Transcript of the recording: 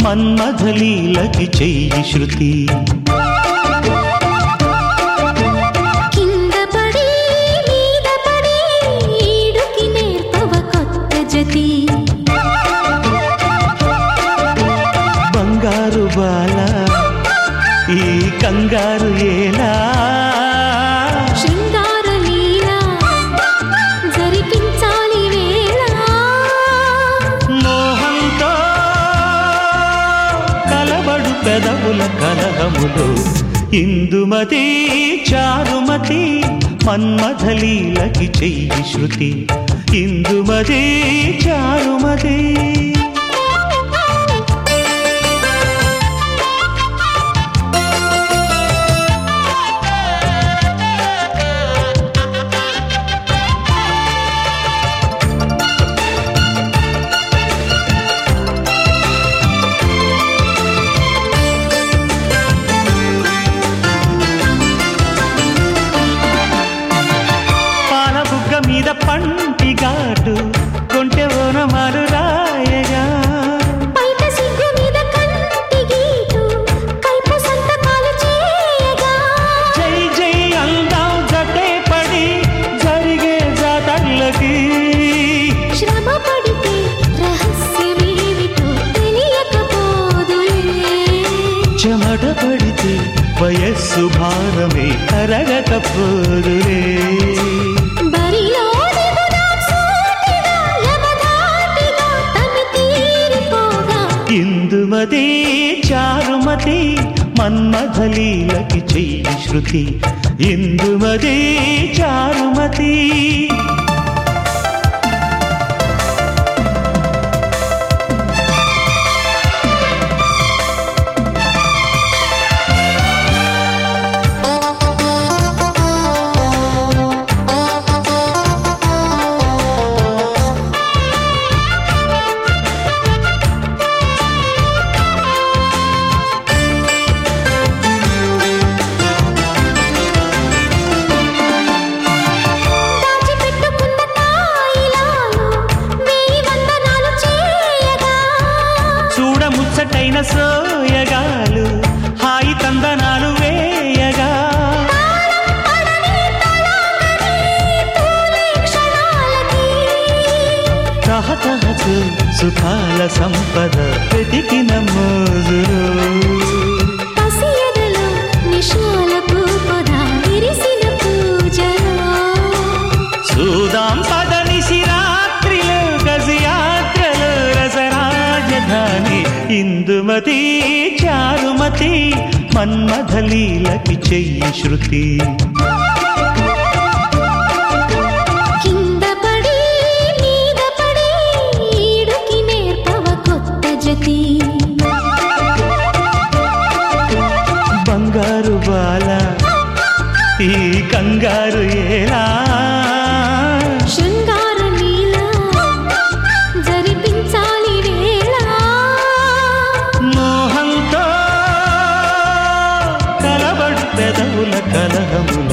మన్మథలీలకి చెయ్యి శృతి కింద పడి మీద పడి ఈడుకి నేర్పవ కొత్త జతి బంగారు బాల ఈ కంగారు ఏలా శృంగార లీల జరిపించాలి వేళ మోహంతో కలబడు పెదవుల కలహములు ఇందుమతి చారుమతి మన్మథలీలకి చెయ్యి శృతి ఇందుమతి చారుమతి పాల బుగ్గ మీద పంటి ఘాటు కొంటె ఓనమాలు రాయగా బయట సిగ్గు మీద కంటి గీటు కల్పు సంతకాలు చేయగా జై జై అందాం జటే పడి జరిగే జాతర్లకి శ్రమ పడితే రహస్యమేమిటో తెలియకపోదులే చెమట పడితే వయస్సు భారమే కరగకపోదులే బరిలో దిగుదాం సూటిగా యమధాటిగా తను తీరిపోగా ఇందుమతి చారుమతి మన్మథలీలకి చెయ్యి శృతి ఇందుమతి చారుమతి దాచిపెట్టుకున్న తాయిలాలు వేయి వందనాలు చేయగా చూడముచ్చటైన సోయగాలు హాయి తందనాలు వేయగా అడవి తలాగని తూలే క్షణాలకి తహతహకు సుఖాల సంపద వెతికిన మోజులు పసి ఎదలో నిషాలకు పొద విరిసిన పూజలో చూదాం పదనిసి రాత్రిలో గజయాత్రలో రసరాజధాని ఇందుమతి చారుమతి మన్మథలీలకి చెయ్యి శృతి కింద పడి మీద పడి ఈడుకి నేర్పవ కొత్త జతి బంగారు బాల ఈ కంగారు ఏలా శృంగార లీల జరిపించాలి వేళ మోహంతో కలబడు పెదవుల కలహములు